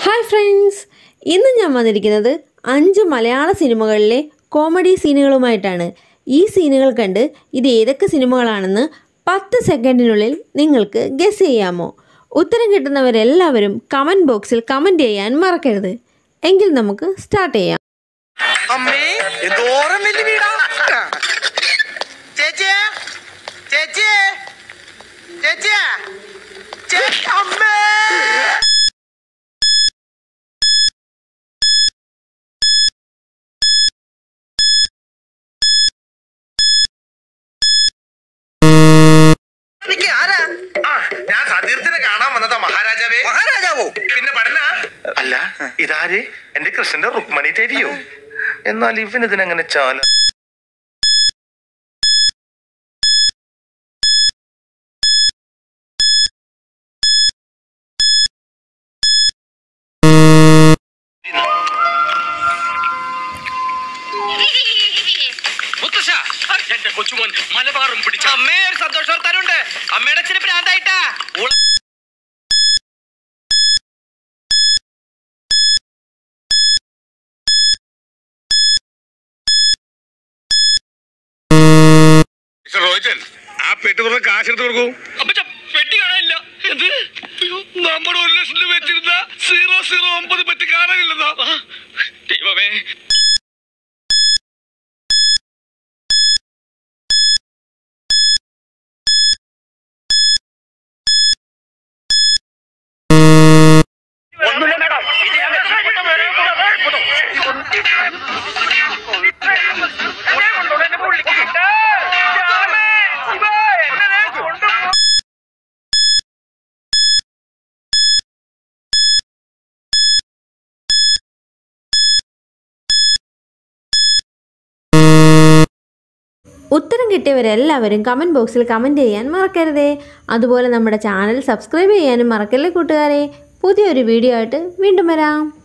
hi friends ഇന്ന് ഞാൻ വന്നിരിക്കുന്നത് അഞ്ച് മലയാള സിനിമകളിലെ കോമഡി സീനുകളുമായിട്ടാണ് ഈ സീനുകൾ കണ്ട് ഇത് ഏതൊക്കെ സിനിമകളാണെന്ന് പത്ത് സെക്കൻഡിനുള്ളിൽ നിങ്ങൾക്ക് ഗസ് ചെയ്യാമോ ഉത്തരം കിട്ടുന്നവരെല്ലാവരും കമൻറ്റ് ബോക്സിൽ കമൻറ്റ് ചെയ്യാൻ മറക്കരുത് എങ്കിൽ നമുക്ക് സ്റ്റാർട്ട് ചെയ്യാം അമ്മേ എന്തോരം വലിയ വീടാ ചേച്ചിയെ ചേച്ചിയെ ചേച്ചിയെ ചേച്ചി അമ്മേ എനിക്ക് ആരാ ആ, ഞാൻ സതീർത്ഥനെ കാണാൻ വന്നതാ മഹാരാജാവേ മഹാരാജാവോ പിന്നെ പഠന അല്ല ഇതാര് എന്റെ കൃഷ്ണന്റെ റുക്മണി തരിയോ എന്നാൽ ഇവൻ ഇതിനെങ്ങനെ ചാല മുത്തശ്ശ എന്റെ കൊച്ചുമോൻ മലബാറും പിടിച്ച അമ്മേ ഒരു സന്തോഷവർത്താനുണ്ട് അമ്മയുടെ അച്ഛന് ഭ്രാന്തായിട്ടാ ഉള- മിസ്റ്റർ റോജൻ ആ പെട്ടി തുറന്ന് കാശ് എടുത്ത് കൊടുക്കൂ അപ്പച്ച പെട്ടി കാണാനില്ല എന്ത് അയ്യോ, നമ്മുടെ ഒരു ലക്ഷത്തിൽ വെച്ചിരുന്ന സീറോ സീറോ ഒമ്പത് പെട്ടി കാണാനില്ലെന്നാ ആ, ദൈവമേ ഒന്നുമില്ല മേഡം ഇത് ഞാൻ രക്ഷപ്പെട്ട വേറെ ഉത്തരം കിട്ടിയവരെല്ലാവരും കമൻറ്റ് ബോക്സിൽ കമൻറ്റ് ചെയ്യാൻ മറക്കരുതേ അതുപോലെ നമ്മുടെ ചാനൽ സബ്സ്ക്രൈബ് ചെയ്യാനും മറക്കല്ലേ കൂട്ടുകാരെ പുതിയൊരു വീഡിയോ ആയിട്ട് വീണ്ടും വരാം